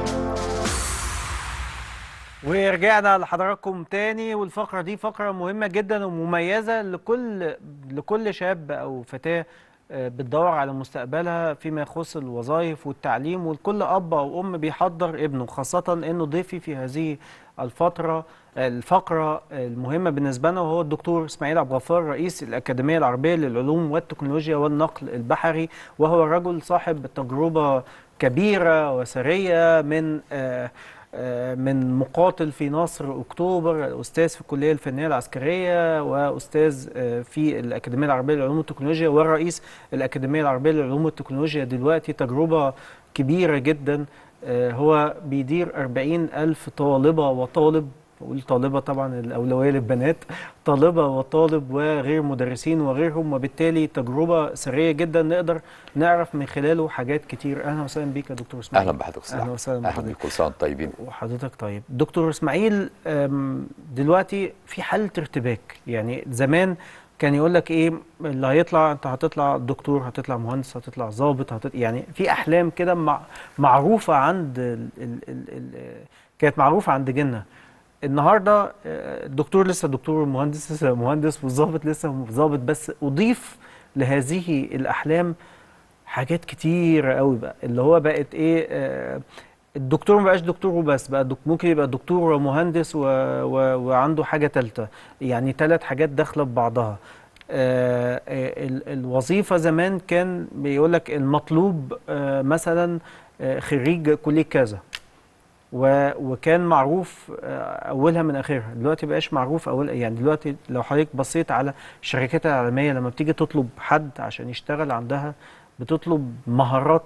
ورجعنا لحضراتكم تاني والفقرة دي فقرة مهمة جدا ومميزة لكل لكل شاب أو فتاة آه، بتدور على مستقبلها فيما يخص الوظائف والتعليم ولكل أب أو أم بيحضر ابنه خاصة إنه ضيفي في هذه الفتره الفقره المهمه بالنسبه لنا وهو الدكتور اسماعيل عبد الغفار رئيس الاكاديميه العربيه للعلوم والتكنولوجيا والنقل البحري وهو رجل صاحب تجربه كبيره وثريه من آه آه، من مقاتل في نصر اكتوبر استاذ في الكليه الفنيه العسكريه واستاذ آه، في الاكاديميه العربيه للعلوم والتكنولوجيا ورئيس الاكاديميه العربيه للعلوم والتكنولوجيا دلوقتي تجربه كبيره جدا آه، هو بيدير 40 ألف طالبة وطالب بقول طالبة طبعا الأولوية للبنات طالبة وطالب وغير مدرسين وغيرهم وبالتالي تجربة سرية جدا نقدر نعرف من خلاله حاجات كتير أهلا وسهلا بيك يا دكتور إسماعيل اهلا بحضرتك أهلا وسهلا اهلا بحضرتك بيك كل سنه وانتم طيبين وحضرتك طيب دكتور اسماعيل أم، دلوقتي في حالة ارتباك يعني زمان كان يقول لك ايه اللي هيطلع انت هتطلع دكتور هتطلع مهندس هتطلع ضابط هتطلع يعني في احلام كده مع معروفة عند ال ال ال ال كانت معروفة عند جيلنا النهارده آه، الدكتور لسه دكتور والمهندس لسه مهندس والضابط لسه ضابط بس اضيف لهذه الاحلام حاجات كتيرة قوي بقى اللي هو بقت ايه آه، الدكتور ما بقاش دكتور وبس بقى دك ممكن يبقى دكتور ومهندس و و وعنده حاجة تالتة يعني ثلاث حاجات داخلة ببعضها آه، آه، ال- الوظيفة زمان كان بيقول لك المطلوب آه، مثلا آه، خريج كلية كذا و- وكان معروف آه، اولها من اخرها دلوقتي بقاش معروف اول يعني دلوقتي لو حضرتك بصيت على الشركات العالميه لما بتيجي تطلب حد عشان يشتغل عندها بتطلب مهارات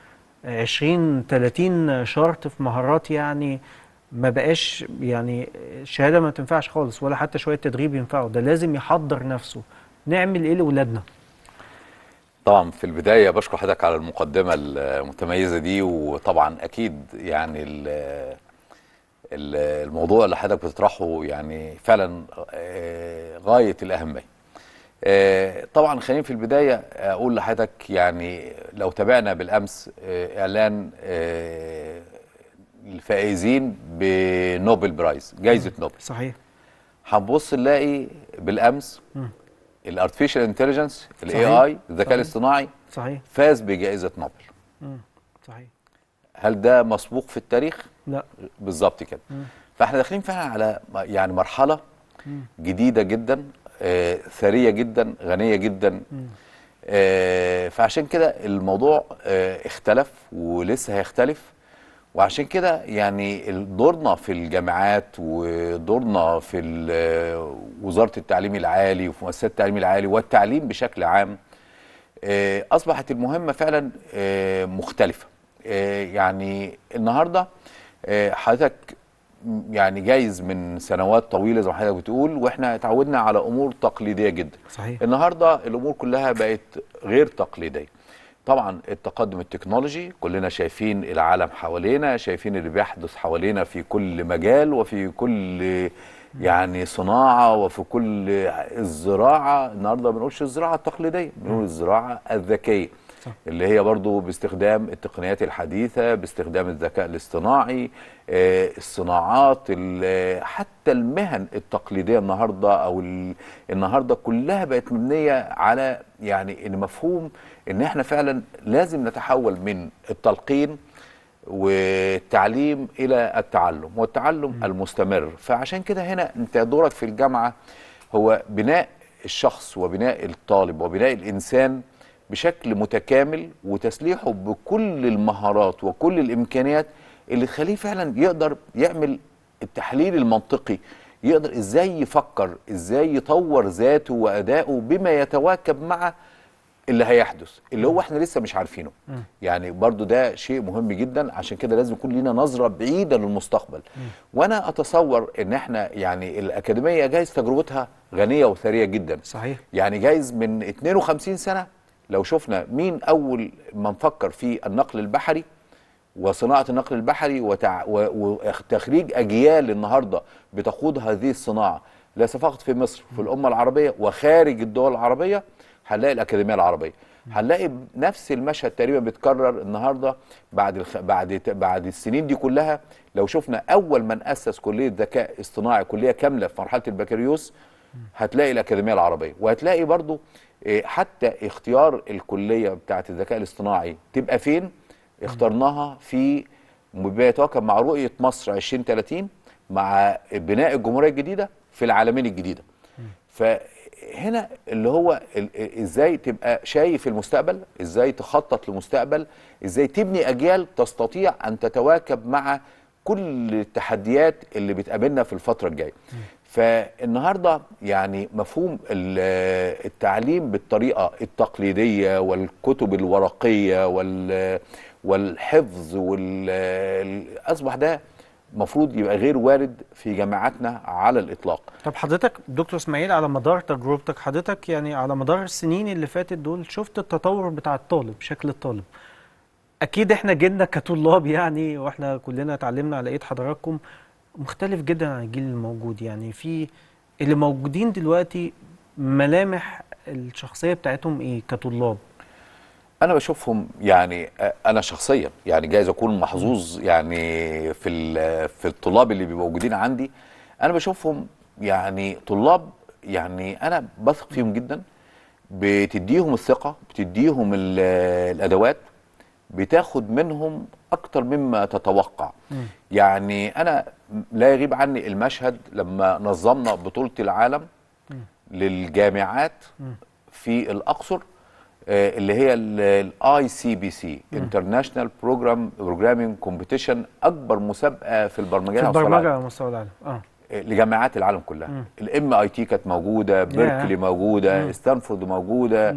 20 30 شرط في مهارات يعني ما بقاش يعني الشهاده ما تنفعش خالص ولا حتى شويه تدريب ينفعه ده لازم يحضر نفسه نعمل ايه لاولادنا طبعا في البدايه بشكر حضرتك على المقدمه المتميزه دي وطبعا اكيد يعني ال- ال- الموضوع اللي حضرتك بتطرحه يعني فعلا آه، غايه الاهميه آه، طبعا خليني في البدايه اقول لحضرتك يعني لو تابعنا بالامس آه، اعلان آه، الفائزين بنوبل برايز جائزه نوبل صحيح هنبص نلاقي بالامس مم. الارتفيشال انتليجنس الاي صحيح. اي الذكاء صحيح. الاصطناعي صحيح فاز بجائزه نوبل مم. صحيح هل ده مسبوق في التاريخ لا بالظبط كده مم. فاحنا داخلين فعلا على م- يعني مرحله مم. جديده جدا آه، ثريه جدا غنيه جدا مم. آه، فعشان كده الموضوع آه، اختلف ولسه هيختلف وعشان كده يعني ال- دورنا في الجامعات ودورنا في ال- وزارة التعليم العالي وفي مؤسسات التعليم العالي والتعليم بشكل عام آه، أصبحت المهمة فعلا آه، مختلفة آه، يعني النهاردة آه، حضرتك م- يعني جايز من سنوات طويلة زي ما حضرتك بتقول واحنا اتعودنا على أمور تقليدية جدا صحيح النهارده الامور كلها بقت غير تقليديه طبعا التقدم التكنولوجي كلنا شايفين العالم حوالينا شايفين اللي بيحدث حوالينا في كل مجال وفي كل يعني صناعه وفي كل الزراعه النهارده ما بنقولش الزراعه التقليديه بنقول الزراعه الذكيه صح. اللي هي برضو باستخدام التقنيات الحديثة باستخدام الذكاء الاصطناعي آه، الصناعات ال- حتى المهن التقليدية النهاردة أو ال- النهاردة كلها بقت مبنية على يعني إن مفهوم إن إحنا فعلا لازم نتحول من التلقين والتعليم إلى التعلم والتعلم المستمر فعشان كده هنا أنت دورك في الجامعة هو بناء الشخص وبناء الطالب وبناء الإنسان بشكل متكامل وتسليحه بكل المهارات وكل الامكانيات اللي تخليه فعلا يقدر يعمل التحليل المنطقي يقدر ازاي يفكر ازاي يطور ذاته وادائه بما يتواكب مع اللي هيحدث اللي هو احنا لسه مش عارفينه يعني برضو ده شيء مهم جدا عشان كده لازم يكون لينا نظرة بعيدة للمستقبل وانا اتصور ان احنا يعني الاكاديمية جايز تجربتها غنية وثرية جدا صحيح يعني جايز من 52 سنة لو شفنا مين أول من فكر في النقل البحري وصناعة النقل البحري وتع... و... وتخريج أجيال النهاردة بتقود هذه الصناعة ليس فقط في مصر في الأمة العربية وخارج الدول العربية هنلاقي الأكاديمية العربية هنلاقي نفس المشهد تقريبا بيتكرر النهارده بعد الخ... بعد بعد السنين دي كلها لو شفنا اول من اسس كليه ذكاء اصطناعي كليه كامله في مرحله البكالوريوس هتلاقي الأكاديمية العربية وهتلاقي برضو إيه، حتى اختيار الكلية بتاعة الذكاء الاصطناعي تبقى فين اخترناها في بما يتواكب مع رؤية مصر 2030 مع بناء الجمهوريه الجديده في العالمين الجديده فهنا اللي هو ال- ازاي تبقى شايف المستقبل ازاي تخطط لمستقبل ازاي تبني اجيال تستطيع ان تتواكب مع كل التحديات اللي بتقابلنا في الفتره الجايه فالنهارده يعني مفهوم ال- التعليم بالطريقه التقليديه والكتب الورقيه وال والحفظ وال اصبح ده المفروض يبقى غير وارد في جامعاتنا على الاطلاق طب حضرتك دكتور اسماعيل على مدار تجربتك حضرتك يعني على مدار السنين اللي فاتت دول شفت التطور بتاع الطالب شكل الطالب اكيد احنا جيلنا كطلاب يعني واحنا كلنا اتعلمنا على ايد حضراتكم مختلف جدا عن الجيل الموجود يعني في اللي موجودين دلوقتي ملامح الشخصية بتاعتهم ايه كطلاب انا بشوفهم يعني آه، انا شخصيا يعني جايز اكون محظوظ يعني في ال- في الطلاب اللي بيبقوا موجودين عندي انا بشوفهم يعني طلاب يعني انا بثق فيهم جدا بتديهم الثقه بتديهم ال- الادوات بتاخد منهم اكتر مما تتوقع يعني انا لا يغيب عني المشهد لما نظمنا بطوله العالم للجامعات في الاقصر آه، اللي هي الاي سي بي سي انترناشونال بروجرام بروجرامينج كومبيتيشن اكبر مسابقه في البرمجه في على مستوى البرمجة العالم. على مستوى العالم اه آه، لجامعات العالم كلها مم. الام اي تي كانت موجوده بيركلي موجوده مم. ستانفورد موجوده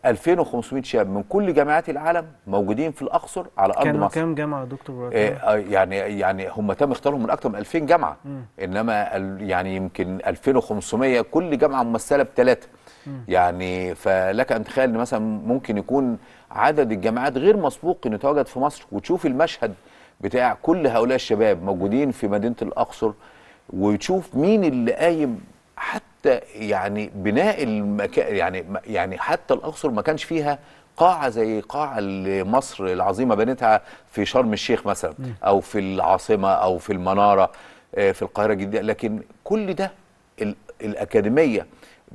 2500 شاب من كل جامعات العالم موجودين في الاقصر على ارض كانوا مصر كام جامعة يا دكتور آه، آه، يعني يعني هم تم اختيارهم من اكثر من 2000 جامعه مم. انما ال- يعني يمكن 2500 كل جامعه ممثله بثلاثه يعني فلك ان تتخيل ان مثلا ممكن يكون عدد الجامعات غير مسبوق انه يتواجد في مصر وتشوف المشهد بتاع كل هؤلاء الشباب موجودين في مدينه الاقصر وتشوف مين اللي قايم حتى يعني بناء المكان يعني يعني حتى الاقصر ما كانش فيها قاعه زي قاعه اللي مصر العظيمه بنتها في شرم الشيخ مثلا مم. او في العاصمه او في المناره آه، في القاهره الجديده لكن كل ده ال- الاكاديميه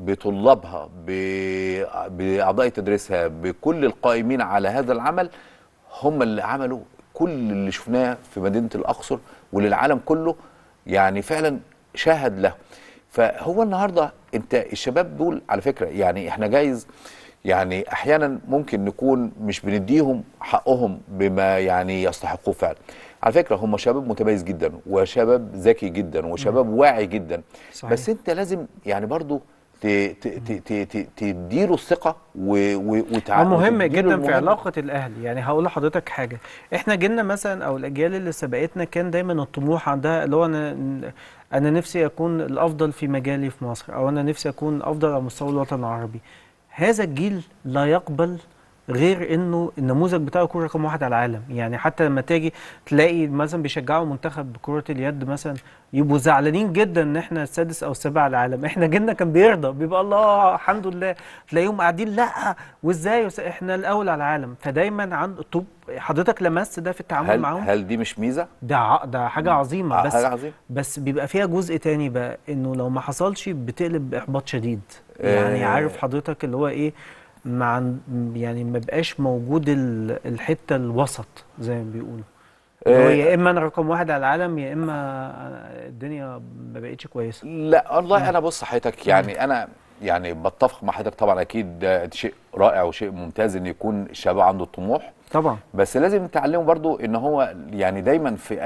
بطلابها ب- باعضاء تدريسها بكل القائمين على هذا العمل هم اللي عملوا كل اللي شفناه في مدينه الاقصر وللعالم كله يعني فعلا شاهد له فهو النهارده انت الشباب دول على فكره يعني احنا جايز يعني احيانا ممكن نكون مش بنديهم حقهم بما يعني يستحقوه فعلا على فكره هم شباب متميز جدا وشباب ذكي جدا وشباب واعي جدا صحيح. بس انت لازم يعني برضو ت- ت- ت- ت- ت- تديله الثقه و- و- وتع- هو مهم وتديله جدا في المهمة. علاقة الأهل يعني هقول لحضرتك حاجة احنا جيلنا مثلا أو الأجيال اللي سبقتنا كان دايما الطموح عندها اللي هو أنا أنا نفسي أكون الأفضل في مجالي في مصر أو أنا نفسي أكون أفضل على مستوى الوطن العربي هذا الجيل لا يقبل غير انه النموذج بتاعه يكون رقم واحد على العالم يعني حتى لما تيجي تلاقي مثلا بيشجعوا منتخب كرة اليد مثلا يبقوا زعلانين جدا ان احنا السادس او السابع على العالم احنا جيلنا كان بيرضى بيبقى الله الحمد لله تلاقيهم قاعدين لا وازاي وس- احنا الاول على العالم فدايما عند طب حضرتك لمست ده في التعامل هل معاهم هل دي مش ميزه ده ع- ده حاجة عظيمة ع- بس حاجة عظيمة. بس بيبقى فيها جزء تاني بقى انه لو ما حصلش بتقلب بإحباط شديد آه. يعني عارف حضرتك اللي هو ايه مع يعني ما بقاش موجود ال- الحتة الوسط زي ما بيقولوا اللي هو آه. يا اما انا رقم واحد على العالم يا اما أنا الدنيا ما بقتش كويسة لا والله انا بص حضرتك يعني انا يعني بتفق مع حضرتك طبعا اكيد ده شيء رائع وشيء ممتاز ان يكون الشباب عنده الطموح طبعا بس لازم نتعلمه برضو ان هو يعني دايما في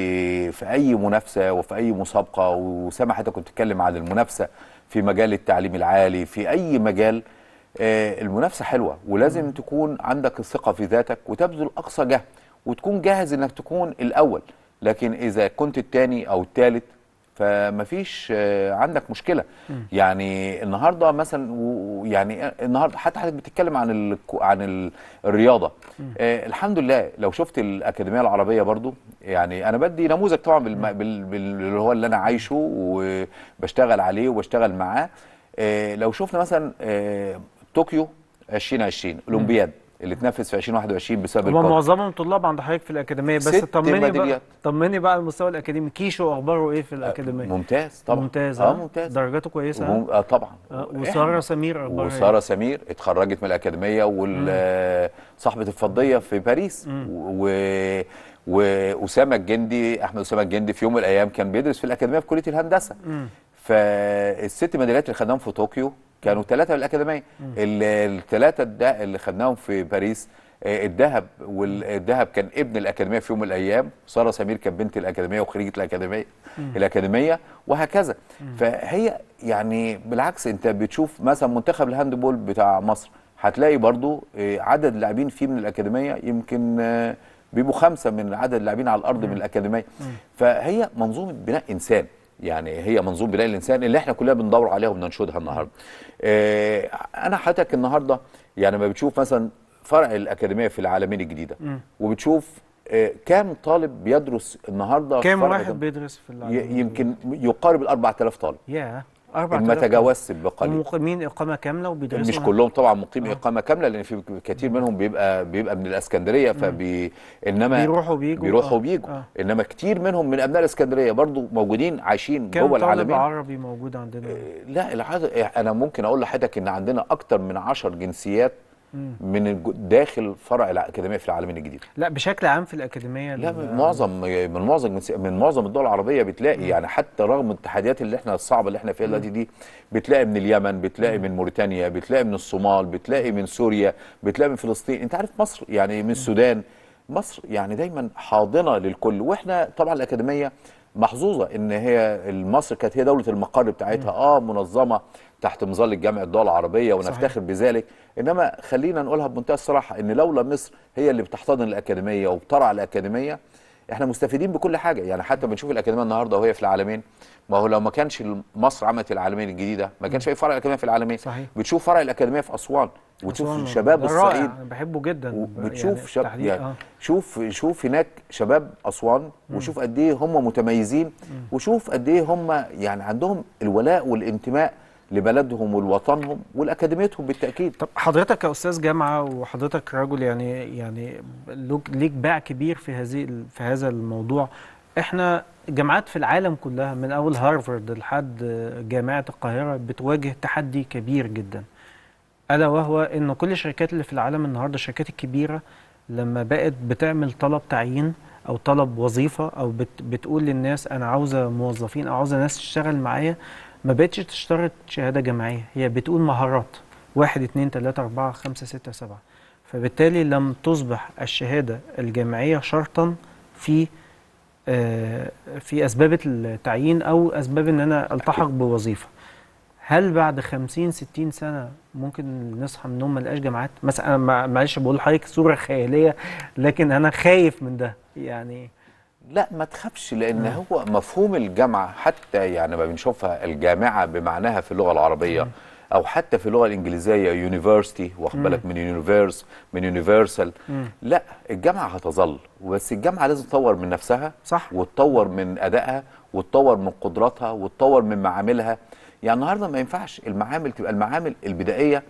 اي في اي منافسه وفي اي مسابقه وسامع حضرتك كنت بتتكلم عن المنافسه في مجال التعليم العالي في اي مجال آه، المنافسه حلوه ولازم تكون عندك الثقه في ذاتك وتبذل اقصى جهد وتكون جاهز انك تكون الاول لكن اذا كنت الثاني او الثالث فمفيش آه، عندك مشكله مم. يعني النهارده مثلا و- يعني النهارده حتى حضرتك بتتكلم عن ال عن ال الرياضه آه الحمد لله لو شفت الاكاديميه العربيه برضو يعني انا بدي نموذج طبعا بالم- بال- بال- اللي هو اللي انا عايشه وبشتغل عليه وبشتغل معاه آه لو شفنا مثلا آه طوكيو 2020 اولمبياد اللي اتنفذ في 2021 بسبب هم الكوفيد معظمهم طلاب عند حضرتك في الاكاديميه بس ست طمني بقى ميداليات. طمني بقى على المستوى الاكاديمي كيشو اخباره ايه في الاكاديميه ممتاز طبعا ممتاز اه ها؟ ممتاز درجاته كويسه ها؟ ومم... آه طبعا آه، وساره سمير اخبارها إيه؟ وساره سمير اتخرجت من الاكاديميه وصاحبه الفضيه في باريس و... واسامه الجندي احمد اسامه الجندي في يوم من الايام كان بيدرس في الاكاديميه في كليه الهندسه مم. فالست ميداليات اللي خدناهم في طوكيو كانوا ثلاثه من الاكاديميه الثلاثه اللي خدناهم في باريس آه، الذهب والذهب كان ابن الاكاديميه في يوم من الايام ساره سمير كانت بنت الاكاديميه وخريجه الاكاديميه مم. الاكاديميه وهكذا فهي يعني بالعكس انت بتشوف مثلا منتخب الهاندبول بتاع مصر هتلاقي برضو آه، عدد اللاعبين فيه من الاكاديميه يمكن آه، بيبقوا خمسه من عدد اللاعبين على الارض من الاكاديميه فهي منظومه بناء انسان يعني هي منظومه بناء الانسان اللي احنا كلنا بندور عليها وبننشدها النهارده. آه انا حضرتك النهارده يعني ما بتشوف مثلا فرع الاكاديميه في العالمين الجديده مم. وبتشوف آه كام طالب بيدرس النهارده في كام فرع واحد ده؟ بيدرس في ي- العالم يمكن يقارب ال 4000 طالب ياه إن 4000 ما تجاوزش بقليل ومقيمين اقامه كامله وبيدرسوا مش هنا؟ كلهم طبعا مقيم اقامه كامله لان في كتير منهم بيبقى بيبقى من الاسكندريه فبي انما بيروحوا وبيجوا، بيروحوا آه. وبيجوا آه. انما كتير منهم من ابناء الاسكندريه برضو موجودين عايشين كام جوه طالب العالمين عربي موجود عندنا لا العدد انا ممكن اقول لحضرتك ان عندنا اكتر من 10 جنسيات مم. من الج- داخل فرع الاكاديميه في العالمين الجديد لا بشكل عام في الاكاديميه لا ال- من معظم من معظم جنسي- من معظم الدول العربيه بتلاقي يعني حتى رغم التحديات اللي احنا الصعبه اللي احنا فيها دلوقتي دي بتلاقي من اليمن بتلاقي من موريتانيا بتلاقي من الصومال بتلاقي من سوريا بتلاقي من فلسطين انت عارف مصر يعني من السودان مصر يعني دايما حاضنه للكل واحنا طبعا الاكاديميه محظوظه ان هي مصر كانت هي دوله المقر بتاعتها اه منظمه تحت مظله جامعه الدول العربيه ونفتخر بذلك انما خلينا نقولها بمنتهى الصراحه ان لولا مصر هي اللي بتحتضن الاكاديميه وبترعى الاكاديميه احنا مستفيدين بكل حاجه يعني حتى بنشوف الاكاديميه النهارده وهي في العالمين ما هو لو ما كانش مصر عملت العالمين الجديده ما كانش في فرع الاكاديميه في العالمين صحيح. بتشوف فرع الاكاديميه في اسوان وتشوف أسوان شباب ده رائع، الصعيد أنا بحبه جدا بتشوف يعني شاب التحديد، يعني آه. شوف شوف هناك شباب اسوان وشوف قد ايه هم متميزين وشوف قد ايه هم يعني عندهم الولاء والانتماء لبلدهم ولوطنهم ولاكاديميتهم بالتاكيد طب حضرتك كاستاذ جامعه وحضرتك رجل يعني يعني لوك- ليك باع كبير في هذه ال- في هذا الموضوع احنا جامعات في العالم كلها من اول هارفارد لحد جامعه القاهره بتواجه تحدي كبير جدا الا وهو ان كل الشركات اللي في العالم النهارده الشركات الكبيره لما بقت بتعمل طلب تعيين او طلب وظيفه او بت بتقول للناس انا عاوزه موظفين او عاوزه ناس تشتغل معايا ما بقتش تشترط شهاده جامعيه هي بتقول مهارات واحد اتنين تلاته اربعه خمسه سته سبعه فبالتالي لم تصبح الشهاده الجامعيه شرطا في آه، في اسباب التعيين او اسباب ان انا التحق بوظيفه هل بعد 50 60 سنه ممكن نصحى من النوم ما نلقاش جامعات مثلا انا مع- معلش بقول لحضرتك صوره خياليه لكن انا خايف من ده يعني لا ما تخافش لان هو مفهوم الجامعه حتى يعني ما بنشوفها الجامعه بمعناها في اللغه العربيه او حتى في اللغه الانجليزيه يونيفرسيتي واخد مم. بالك من يونيفيرس من يونيفرسال مم. لا الجامعه هتظل بس الجامعه لازم تطور من نفسها صح وتطور من ادائها وتطور من قدراتها وتطور من معاملها يعني النهارده ما ينفعش المعامل تبقى المعامل البدائيه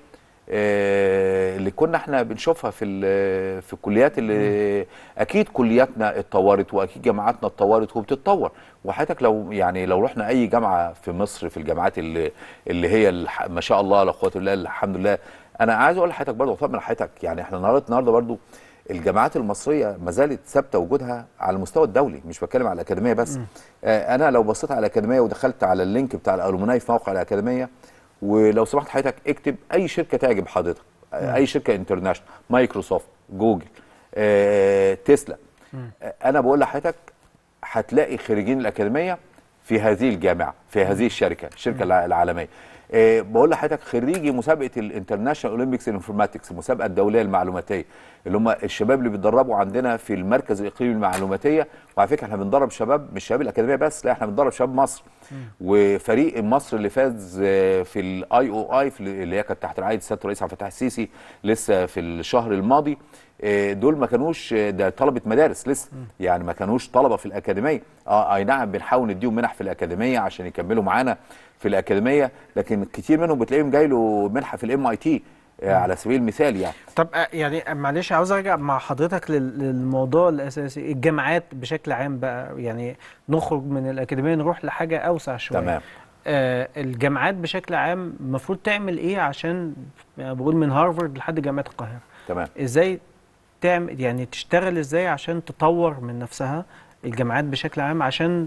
آه، اللي كنا احنا بنشوفها في ال- في الكليات اللي اكيد كلياتنا اتطورت واكيد جامعاتنا اتطورت وبتتطور وحضرتك لو يعني لو رحنا اي جامعه في مصر في الجامعات اللي اللي هي الح- ما شاء الله لا قوه الا بالله الحمد لله انا عايز اقول لحضرتك برضه اطمن حضرتك يعني احنا النهارده النهارده برضه الجامعات المصريه ما زالت ثابته وجودها على المستوى الدولي مش بتكلم على الاكاديميه بس مم. آه انا لو بصيت على الاكاديميه ودخلت على اللينك بتاع الالومناي في موقع الاكاديميه ولو سمحت حضرتك اكتب اي شركه تعجب حضرتك آه، اي شركه انترناشونال مايكروسوفت جوجل آه، تسلا آه، انا بقول لحضرتك هتلاقي خريجين الاكاديميه في هذه الجامعه في هذه الشركه الشركه الع- العالميه آه، بقول لحضرتك خريجي مسابقه الانترناشونال اولمبيكس انفورماتكس المسابقه الدوليه المعلوماتيه اللي هم الشباب اللي بيتدربوا عندنا في المركز الاقليمي للمعلوماتيه وعلى فكره احنا بندرب شباب مش شباب الاكاديميه بس لا احنا بندرب شباب مصر وفريق مصر اللي فاز آه، في الاي او اي اللي هي كانت تحت رعايه السيد الرئيس عبد الفتاح السيسي لسه في الشهر الماضي آه، دول ما كانوش آه، ده طلبه مدارس لسه يعني ما كانوش طلبه في الاكاديميه اه اي نعم بنحاول نديهم منح في الاكاديميه عشان يكملوا معانا في الاكاديميه لكن كتير منهم بتلاقيهم جاي له منحه في الام اي تي آه، على سبيل المثال يعني طب آه، يعني معلش عاوز ارجع مع حضرتك لل- للموضوع الاساسي الجامعات بشكل عام بقى يعني نخرج من الاكاديميه نروح لحاجه اوسع شويه تمام. آه الجامعات بشكل عام المفروض تعمل ايه عشان يعني بقول من هارفارد لحد جامعه القاهره تمام ازاي تعمل يعني تشتغل ازاي عشان تطور من نفسها الجامعات بشكل عام عشان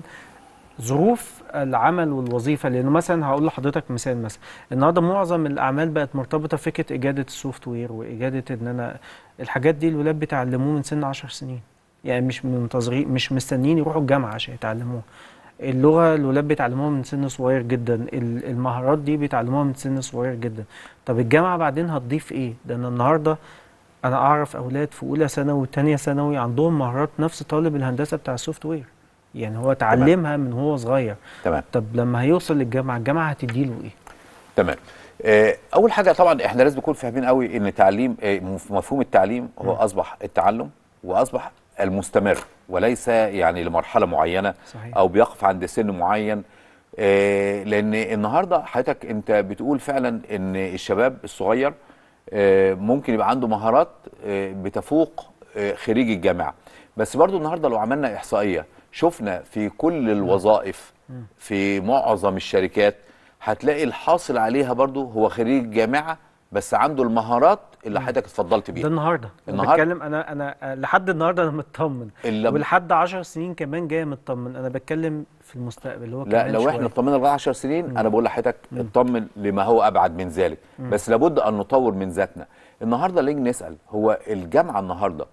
ظروف العمل والوظيفه لانه مثلا هقول لحضرتك مثال مثلا النهارده معظم الاعمال بقت مرتبطه بفكره اجاده السوفت وير واجاده ان انا الحاجات دي الولاد بيتعلموه من سن 10 سنين يعني مش منتظرين مش مستنيين يروحوا الجامعه عشان يتعلموها اللغه الولاد بيتعلموها من سن صغير جدا ال- المهارات دي بيتعلموها من سن صغير جدا طب الجامعه بعدين هتضيف ايه ده انا النهارده انا اعرف اولاد في اولى ثانوي وثانيه ثانوي عندهم مهارات نفس طالب الهندسه بتاع السوفت وير يعني هو اتعلمها من هو صغير تمام طب لما هيوصل للجامعه الجامعه هتديله ايه تمام آه، اول حاجه طبعا احنا لازم نكون فاهمين قوي ان التعليم آه، مف- مفهوم التعليم هو اصبح التعلم واصبح المستمر وليس يعني لمرحله معينه صحيح. او بيقف عند سن معين آه، لان النهارده حضرتك انت بتقول فعلا ان الشباب الصغير آه، ممكن يبقى عنده مهارات آه، بتفوق آه، خريج الجامعه بس برضو النهارده لو عملنا احصائيه شفنا في كل الوظائف في معظم الشركات هتلاقي الحاصل عليها برضو هو خريج جامعه بس عنده المهارات اللي حضرتك اتفضلت بيها ده النهارده أنا النهاردة؟ بتكلم انا انا آه، لحد النهارده انا مطمن اللي- ولحد 10 سنين كمان جاي مطمن انا بتكلم في المستقبل اللي هو لا كمان لو شوية. احنا اطمنا لغايه 10 سنين انا بقول لحضرتك اطمن لما هو ابعد من ذلك مم. بس لابد ان نطور من ذاتنا النهارده نيجي نسال هو الجامعه النهارده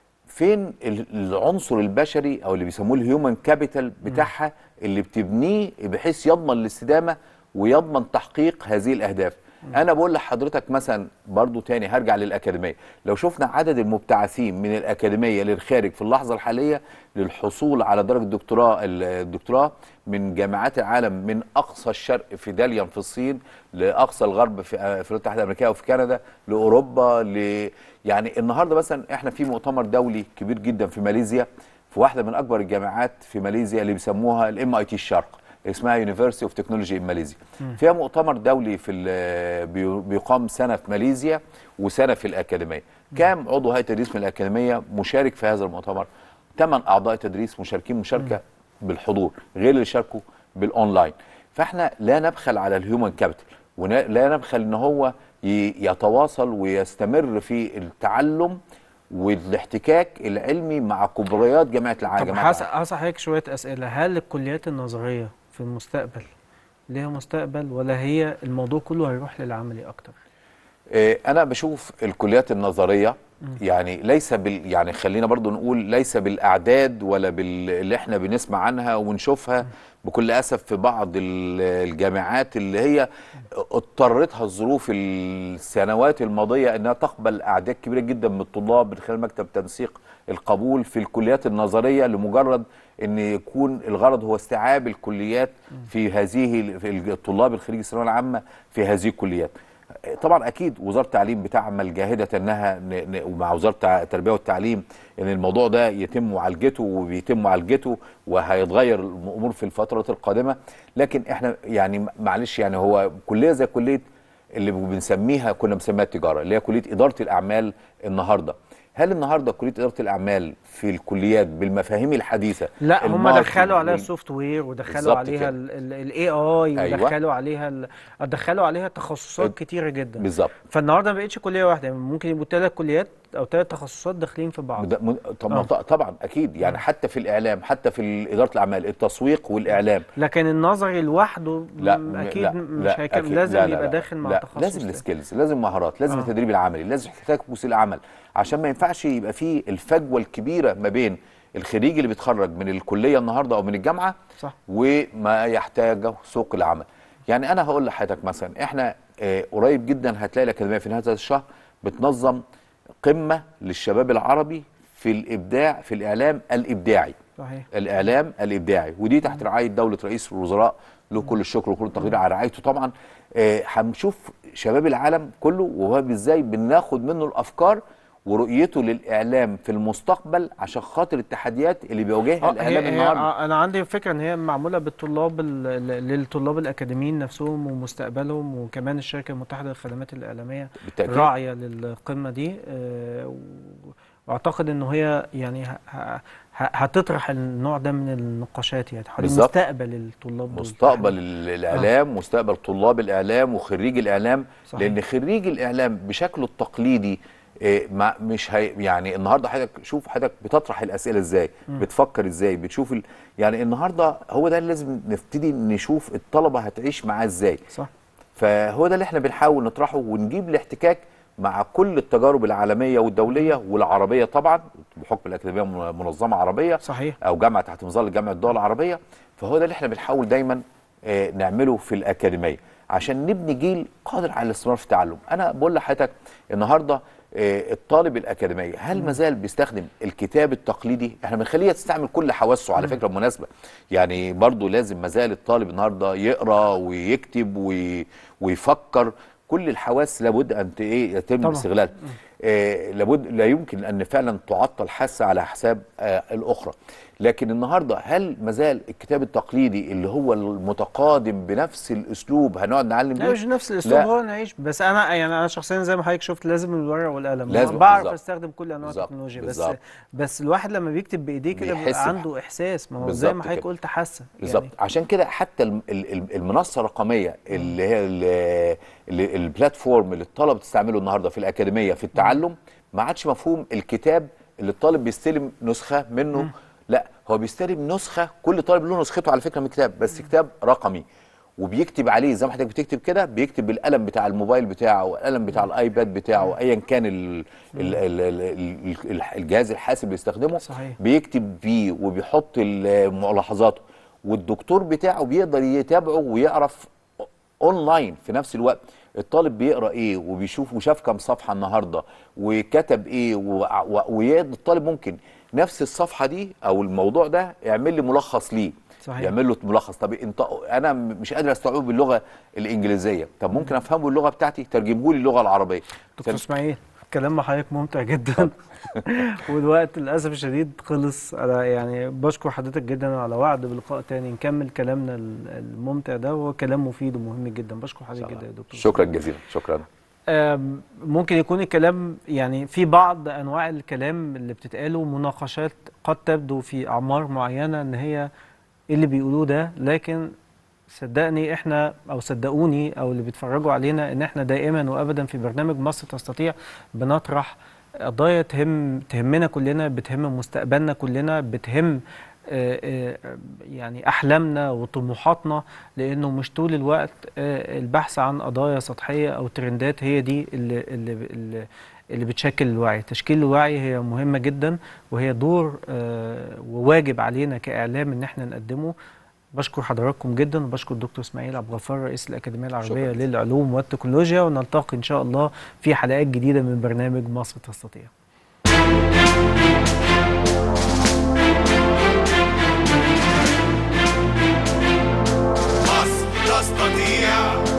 فين ال- العنصر البشري او اللي بيسموه الهيومن كابيتال بتاعها اللي بتبنيه بحيث يضمن الاستدامه ويضمن تحقيق هذه الاهداف انا بقول لحضرتك مثلا برضو تاني هرجع للاكاديميه لو شفنا عدد المبتعثين من الاكاديميه للخارج في اللحظه الحاليه للحصول على درجه دكتوراه الدكتوراه من جامعات العالم من اقصى الشرق في داليان في الصين لاقصى الغرب في في الولايات المتحده الامريكيه وفي كندا لاوروبا ل يعني النهارده مثلا احنا في مؤتمر دولي كبير جدا في ماليزيا في واحده من اكبر الجامعات في ماليزيا اللي بيسموها الام اي تي الشرق اسمها يونيفرسيتي اوف تكنولوجي ان ماليزيا مم. فيها مؤتمر دولي في ال- بي- بيقام سنه في ماليزيا وسنه في الاكاديميه كام عضو هيئه تدريس من الاكاديميه مشارك في هذا المؤتمر ثمان اعضاء تدريس مشاركين مشاركه بالحضور غير اللي شاركوا بالاونلاين فاحنا لا نبخل على الهيومن كابيتال ولا نبخل ان هو ي- يتواصل ويستمر في التعلم والاحتكاك العلمي مع كبريات جامعه العالم طب هس- هسأل حضرتك شويه اسئله هل الكليات النظريه في المستقبل ليها مستقبل ولا هي الموضوع كله هيروح للعملي اكتر آه، انا بشوف الكليات النظريه مم. يعني ليس بال يعني خلينا برضو نقول ليس بالاعداد ولا باللي احنا بنسمع عنها ونشوفها بكل اسف في بعض ال- الجامعات اللي هي اضطرتها الظروف السنوات الماضيه انها تقبل اعداد كبيره جدا من الطلاب من خلال مكتب تنسيق القبول في الكليات النظريه لمجرد ان يكون الغرض هو استيعاب الكليات في هذه في الطلاب الخريج الثانويه العامه في هذه الكليات طبعا اكيد وزاره التعليم بتعمل جاهده انها ن- ن- ومع وزاره التع- التربيه والتعليم ان الموضوع ده يتم معالجته وبيتم معالجته وهيتغير الامور في الفترات القادمه لكن احنا يعني معلش يعني هو كليه زي كليه اللي بنسميها كنا بنسميها التجاره اللي هي كليه اداره الاعمال النهارده هل النهارده كليه اداره الاعمال في الكليات بالمفاهيم الحديثه لا هم الماركتينج دخلوا عليها وال- السوفت وير ودخلوا بالظبط عليها كده. الاي اي أيوة. ودخلوا عليها ال- دخلوا عليها تخصصات كتيره جدا بالظبط فالنهارده ما بقتش كليه واحده يعني ممكن يبقوا ثلاث كليات او ثلاث تخصصات داخلين في بعض ده م- طب آه. طبعا اكيد يعني حتى في الاعلام حتى في اداره الاعمال التسويق والاعلام لكن النظري لوحده لا م- م- اكيد لا مش لا هيكمل أكيد. لازم لا لا يبقى لا داخل مع لا تخصص لازم تاني. السكيلز لازم مهارات لازم آه. التدريب العملي لازم احتكاك العمل عشان ما ينفعش يبقى فيه الفجوه الكبيره ما بين الخريج اللي بيتخرج من الكليه النهارده او من الجامعه صح وما يحتاجه سوق العمل يعني انا هقول لحضرتك مثلا احنا آه، قريب جدا هتلاقي الاكاديميه في نهايه هذا الشهر بتنظم قمه للشباب العربي في الابداع في الاعلام الابداعي صحيح الاعلام الابداعي ودي تحت رعايه دوله رئيس الوزراء له كل الشكر وكل التقدير على رعايته طبعا آه، هنشوف شباب العالم كله وهو ازاي بناخد منه الافكار ورؤيته للاعلام في المستقبل عشان خاطر التحديات اللي بيواجهها آه، الاعلام هي النهارده هي انا عندي فكره ان هي معموله بالطلاب ال- ال- للطلاب الاكاديميين نفسهم ومستقبلهم وكمان الشركه المتحده للخدمات الاعلاميه بالتأكيد. راعيه للقمه دي آه، و- واعتقد انه هي يعني ه- ه- ه- هتطرح النوع ده من النقاشات يعني حوالين بالظبط. مستقبل الطلاب دول مستقبل ال- الاعلام مستقبل طلاب الاعلام وخريج الاعلام صحيح. لان خريج الاعلام بشكله التقليدي إيه، ما مش هي يعني النهارده حضرتك شوف حضرتك بتطرح الاسئله ازاي مم. بتفكر ازاي بتشوف ال... يعني النهارده هو ده اللي لازم نبتدي نشوف الطلبه هتعيش معاه ازاي صح فهو ده اللي احنا بنحاول نطرحه ونجيب الاحتكاك مع كل التجارب العالميه والدوليه والعربيه طبعا بحكم الاكاديميه من- منظمه عربيه صحيح او جامعه تحت مظله جامعه الدول العربيه فهو ده اللي احنا بنحاول دايما آه، نعمله في الاكاديميه عشان نبني جيل قادر على الاستمرار في التعلم انا بقول لحضرتك النهارده آه، الطالب الاكاديميه هل ما زال بيستخدم الكتاب التقليدي احنا بنخليه يستعمل كل حواسه على فكره بالمناسبه يعني برضو لازم ما زال الطالب النهارده يقرا ويكتب وي- ويفكر كل الحواس لابد ان ت- ايه يتم طبعاً. استغلالها آه، لابد لا يمكن ان فعلا تعطل حاسه على حساب آه، الاخرى لكن النهارده هل مازال الكتاب التقليدي اللي هو المتقادم بنفس الاسلوب هنقعد نعلم لا بيه مش نفس الاسلوب لا. هو نعيش بس انا يعني انا شخصيا زي ما حضرتك شفت لازم الورقه والقلم لازم، بعرف بالظبط. استخدم كل انواع بالظبط، التكنولوجيا بس بالظبط. بس الواحد لما بيكتب بايديه كده بيحس بيبقى بح- عنده احساس ما هو زي ما بالظبط حضرتك كده. قلت حاسه بالظبط يعني عشان كده حتى الم- ال- ال- المنصه الرقميه اللي هي ال- ال- البلاتفورم اللي الطلبه بتستعمله النهارده في الاكاديميه في التعلم ما عادش مفهوم الكتاب اللي الطالب بيستلم نسخه منه لا هو بيستلم نسخه كل طالب له نسخته على فكره من الكتاب بس كتاب رقمي وبيكتب عليه زي ما حضرتك بتكتب كده بيكتب بالقلم بتاع الموبايل بتاعه او القلم بتاع الايباد بتاعه ايا كان ال ال ال ال ال الجهاز الحاسب اللي بيستخدمه صحيح. بيكتب فيه وبيحط ال- ملاحظاته والدكتور بتاعه بيقدر يتابعه ويعرف اونلاين في نفس الوقت الطالب بيقرا ايه وبيشوف وشاف كام صفحه النهارده وكتب ايه والطالب ممكن نفس الصفحه دي او الموضوع ده يعمل لي ملخص ليه صحيح. يعمل له ملخص طب انت انا م- مش قادر استوعبه باللغه الانجليزيه طب ممكن افهمه باللغه بتاعتي ترجمه لي اللغه العربيه دكتور اسماعيل كلام مع حضرتك ممتع جدا والوقت للاسف الشديد خلص انا يعني بشكر حضرتك جدا على وعد بلقاء تاني نكمل كلامنا ال- الممتع ده وهو كلام مفيد ومهم جدا بشكر حضرتك جدا يا دكتور شكرا جزيلا شكرا آم، ممكن يكون الكلام يعني في بعض انواع الكلام اللي بتتقاله مناقشات قد تبدو في اعمار معينه ان هي إيه اللي بيقولوه ده لكن صدقني احنا او صدقوني او اللي بيتفرجوا علينا ان احنا دائما وابدا في برنامج مصر تستطيع بنطرح قضايا تهم تهمنا كلنا بتهم مستقبلنا كلنا بتهم آه، آه، يعني احلامنا وطموحاتنا لانه مش طول الوقت آه، البحث عن قضايا سطحيه او ترندات هي دي اللي اللي اللي, اللي بتشكل الوعي تشكيل الوعي هي مهمه جدا وهي دور آه، وواجب علينا كاعلام ان احنا نقدمه بشكر حضراتكم جدا وبشكر الدكتور اسماعيل عبد الغفار رئيس الاكاديميه العربيه شكراً. للعلوم والتكنولوجيا ونلتقي ان شاء الله في حلقات جديده من برنامج مصر تستطيع